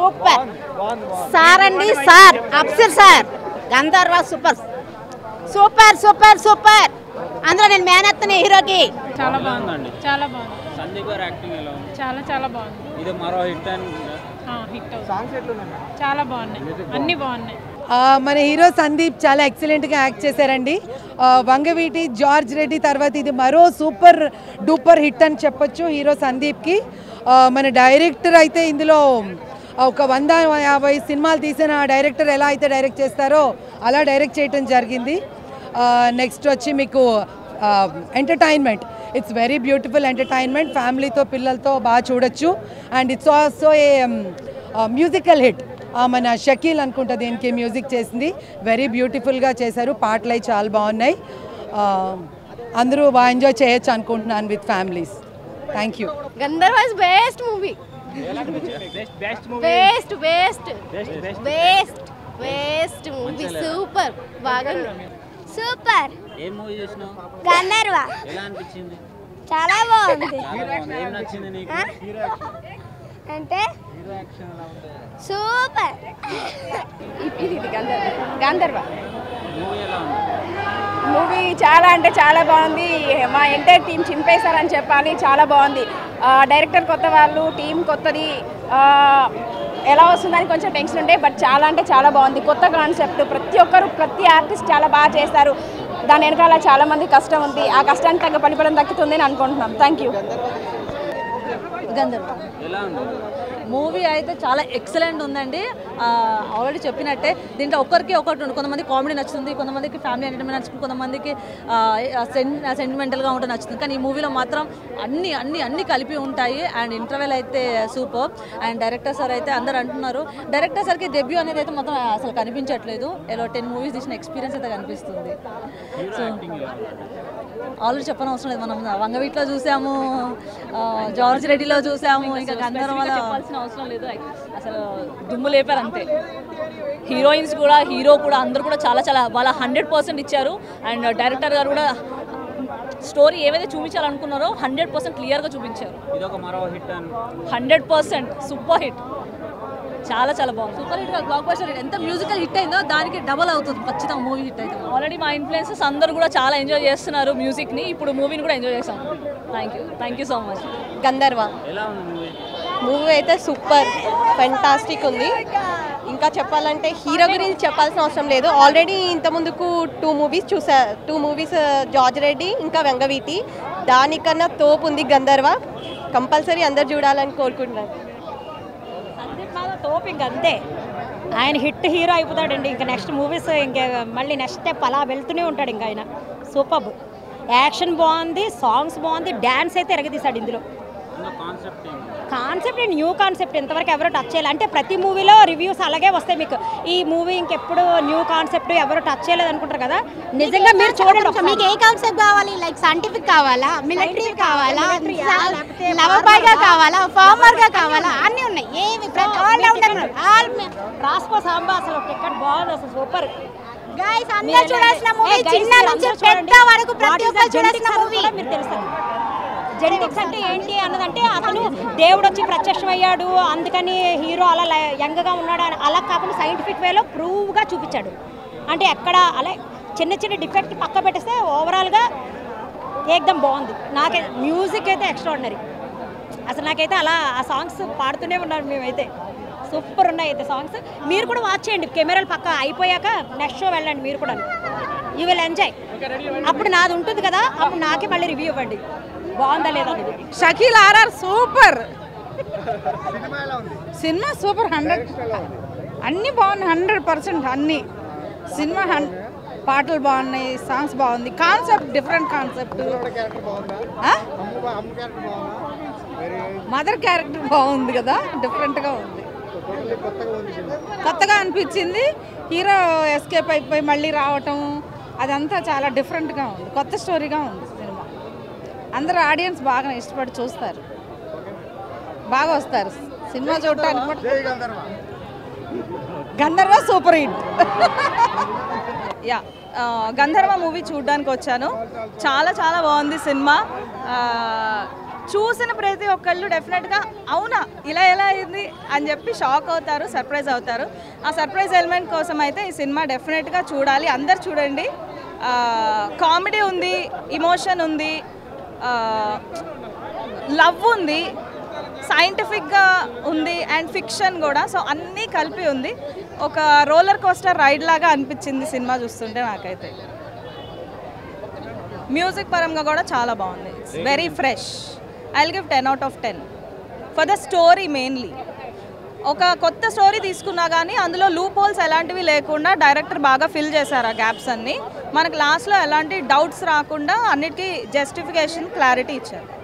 super sir అండి sir అప్సర్ sir Gandharva super super super super అందులో నేను మేనత్తని హీరోకి చాలా ఎలా బాగుంది ఉందండి చాలా బాగుంది సందీప్ గారు యాక్టింగ్ ఎలా ఉంది చాలా చాలా బాగుంది ఇది మరో హిట్ అని ఆ, హిట్ అవుతుంది చాలా బాగున్నాయి అన్ని బాగున్నాయి ఆ, మన హీరో సందీప్ చాలా ఎక్సలెంట్గా యాక్ట్ చేశారండి ఆ, వంగవీటి జార్జ్ రెడ్డి తర్వాత ఇది మరో సూపర్ డూపర్ హిట్ అని చెప్పొచ్చు హీరో సందీప్కి ఆ, మన డైరెక్టర్ అయితే ఇందులో ఒక వంద యాభై సినిమాలు తీసిన డైరెక్టర్ ఎలా అయితే డైరెక్ట్ చేస్తారో అలా డైరెక్ట్ చేయటం జరిగింది నెక్స్ట్ వచ్చి మీకు entertainment it's very beautiful entertainment ఫ్యామిలీతో పిల్లలతో బాగా చూడొచ్చు and it's also a musical hit మన షకీల్ అనుకుంటా దీనికి మ్యూజిక్ చేసింది వెరీ బ్యూటిఫుల్గా చేశారు పాటలు అవి చాలా బాగున్నాయి ఆ, అందరూ బాగా ఎంజాయ్ చేయొచ్చు అనుకుంటున్నాను with families thank you Gandharva is best movie best best best best best movie super బాగుంది సూపర్ ఏం మూవీ చూసినావు గంధర్వ ఎలా అనిపించింది చాలా బాగుంది చాలా బాగుంది ఏం నచ్చింది నీకు అంటే సూపర్ ఇది ఇది గంధర్వ గంధర్వ మూవీ ఎలా ఉంది మూవీ చాలా అంటే చాలా బాగుంది మా ఎంటైర్ టీం చింపేశారని చెప్పాలి చాలా బాగుంది ఆ, డైరెక్టర్ కొత్త వాళ్ళు టీం కొత్తది ఆ, ఎలా వస్తుందని కొంచెం టెన్షన్ ఉండే బట్ చాలా అంటే చాలా బాగుంది కొత్త కాన్సెప్ట్ ప్రతి ఒక్కరు ప్రతి ఆర్టిస్ట్ చాలా బాగా చేస్తారు దాని వెనకాల చాలా మంది కష్టం ఉంది ఆ కష్టానికి తగ్గ ఫలిఫలం దక్కుతుంది అని అనుకుంటున్నాం థ్యాంక్ యూ గంధర్వ ఎలా ఉంది మూవీ అయితే చాలా ఎక్సలెంట్ ఉందండి ఆల్రెడీ చెప్పినట్టే దీంట్లో ఒక్కరికి ఒకటి ఉంది కొంతమంది కామెడీ నచ్చుతుంది కొంతమందికి ఫ్యామిలీ ఎంటర్టైన్మెంట్ నచ్చుతుంది కొంతమందికి సెంటిమెంటల్గా ఉంటుంది నచ్చుతుంది కానీ ఈ మూవీలో మాత్రం అన్ని అన్ని అన్ని కలిపి ఉంటాయి అండ్ ఇంటర్వెల్ అయితే సూపర్ అండ్ డైరెక్టర్ సార్ అయితే అందరు అంటున్నారు డైరెక్టర్ సార్కి డెబ్యూ అనేది అయితే మొత్తం అసలు కనిపించట్లేదు ఏదో టెన్ మూవీస్ తీసిన ఎక్స్పీరియన్స్ అయితే కనిపిస్తుంది హీరో యాక్టింగ్ ఎలా ఉంది ఆల్రెడీ చెప్పని అవసరం లేదు మనం వంగవీట్లో చూసాము ఆ, జార్జ్ రెడ్డిలో చూసాము ఇంకా గంధర్వలో చెప్పాల్సిన అవసరం లేదు అసలు దుమ్ము లేపారు అంతే హీరోయిన్స్ కూడా హీరో కూడా అందరూ కూడా చాలా చాలా వాళ్ళ హండ్రెడ్ పర్సెంట్ ఇచ్చారు అండ్ డైరెక్టర్ గారు కూడా స్టోరీ ఏవైతే చూపించాలనుకున్నారో హండ్రెడ్ పర్సెంట్ క్లియర్గా చూపించారు ఇది ఒక మరో హిట్ అని హండ్రెడ్ పర్సెంట్ సూపర్ హిట్ చాలా చాలా బాగుంది super hit blockbuster hit ఎంత మ్యూజికల్ హిట్ అయిందో దానికి డబల్ అవుతుంది ఖచ్చితంగా మూవీ హిట్ అయితే ఆల్రెడీ మా ఇన్ఫ్లుయెన్సెస్ అందరూ కూడా చాలా ఎంజాయ్ చేస్తున్నారు మ్యూజిక్ని ఇప్పుడు మూవీని కూడా ఎంజాయ్ చేస్తాం thank you thank you so much Gandharva ఎలా ఉంది మూవీ మూవీ అయితే సూపర్ ఫెంటాస్టిక్ ఉంది ఇంకా చెప్పాలంటే హీరో గురించి చెప్పాల్సిన అవసరం లేదు ఆల్రెడీ ఇంత ముందుకు టూ మూవీస్ చూసా టూ మూవీస్ జార్జ్ రెడ్డి ఇంకా వెంగవీటి దానికన్నా తోపు ఉంది గంధర్వ కంపల్సరీ అందరు చూడాలని కోరుకుంటున్నాను సందీప్ మాధవ్ తోపు ఇంక అంతే ఆయన హిట్ హీరో అయిపోతాడండి ఇంకా నెక్స్ట్ మూవీస్ ఇంకా మళ్ళీ నెక్స్ట్ స్టెప్ అలా వెళ్తూనే ఉంటాడు ఇంకా ఆయన సూపర్ యాక్షన్ బాగుంది సాంగ్స్ బాగుంది డ్యాన్స్ అయితే ఎరగదీశాడు ఇందులో అందులో కాన్సెప్ట్ ఏంటి కాన్సెప్ట్ న్యూ కాన్సెప్ట్ ఇంతవరకు ఎవరు టచ్ చేయాలి అంటే ప్రతి మూవీలో రివ్యూస్ అలాగే వస్తాయి మీకు ఈ మూవీ ఇంకెప్పుడు న్యూ కాన్సెప్ట్ ఎవరు టచ్ చేయలేదు అనుకుంటారు కదా నిజంగా మీరు చూడండి మీకు ఏ కాన్సెప్ట్ కావాలి లైక్ సైంటిఫిక్ కావాలా మిలిటరీ కావాలా లేకపోతే లవర్ బాయ్ గా కావాలా ఫార్మర్ గా కావాలా అన్ని ఉన్నాయి ఏవి ప్రతి ఆల్ రౌండర్ ఆల్ రాస్కో సాంబా అసలు టికెట్ బాగుంది అసలు సూపర్ గైస్ అందరూ చూడాల్సిన మూవీ చిన్న నుంచి పెద్ద వరకు ప్రతి ఒక్కరు చూడాల్సిన మూవీ మీరు తెలుస్తుంది జెనెటిక్స్ అంటే ఏంటి అన్నదంటే అతను దేవుడు వచ్చి ప్రత్యక్షమయ్యాడు అందుకని హీరో అలా ల- యంగ్గా ఉన్నాడు అని అలా కాకుండా సైంటిఫిక్ వేలో ప్రూవ్గా చూపించాడు అంటే ఎక్కడ అలా చిన్న చిన్న డిఫెక్ట్ పక్క పెట్టేస్తే ఓవరాల్గా ఏకదం బాగుంది నాకే మ్యూజిక్ అయితే ఎక్స్ట్రాడినరీ అసలు నాకైతే అలా ఆ సాంగ్స్ పాడుతూనే ఉన్నాను మేమైతే సూపర్ ఉన్నాయి అయితే సాంగ్స్ మీరు కూడా వాచ్ చేయండి కెమెరాలు పక్క అయిపోయాక నెక్స్ట్ షో వెళ్ళండి మీరు కూడా యూ విల్ ఎంజాయ్ అప్పుడు నాది ఉంటుంది కదా అప్పుడు నాకే మళ్ళీ రివ్యూ ఇవ్వండి బాగుందా లేదా అనేది షకీల్ ఆర్ఆర్ సూపర్ సినిమా సూపర్ హండ్రెడ్ అన్నీ బాగున్నాయి హండ్రెడ్ పర్సెంట్ అన్నీ సినిమా హన్ పాటలు బాగున్నాయి సాంగ్స్ బాగుంది concept different concept mother character బాగుంది కదా డిఫరెంట్గా ఉంది కొత్తగా అనిపించింది హీరో ఎస్కేప్ అయిపోయి మళ్ళీ రావటం అదంతా చాలా డిఫరెంట్గా ఉంది కొత్త స్టోరీగా ఉంది సినిమా అందరూ ఆడియన్స్ బాగా ఇష్టపడి చూస్తారు బాగా వస్తారు సినిమా చూడటానికి కూడా గంధర్వ సూపర్ హిట్ యా ఆ, గంధర్వ మూవీ చూడడానికి వచ్చాను చాలా చాలా బాగుంది సినిమా ఆ, చూసిన ప్రతి ఒక్కళ్ళు డెఫినెట్గా అవునా ఇలా ఎలా అయింది అని చెప్పి షాక్ అవుతారు సర్ప్రైజ్ అవుతారు ఆ సర్ప్రైజ్ ఎలిమెంట్ కోసం అయితే ఈ సినిమా డెఫినెట్గా చూడాలి అందరు చూడండి కామెడీ ఉంది ఇమోషన్ ఉంది లవ్ ఉంది సైంటిఫిక్గా ఉంది అండ్ ఫిక్షన్ కూడా సో అన్నీ కలిపి ఉంది ఒక రోలర్ కోస్టర్ రైడ్ లాగా అనిపించింది సినిమా చూస్తుంటే నాకైతే మ్యూజిక్ పరంగా కూడా చాలా బాగుంది it's very fresh I give ten out of ten for the story mainly ఒక కొత్త స్టోరీ తీసుకున్నా కానీ అందులో లూప్ హోల్స్ ఎలాంటివి లేకుండా డైరెక్టర్ బాగా ఫిల్ చేశారు ఆ గ్యాప్స్ అన్ని మనకు లాస్ట్లో ఎలాంటి డౌట్స్ రాకుండా అన్నిటికీ జస్టిఫికేషన్ క్లారిటీ ఇచ్చారు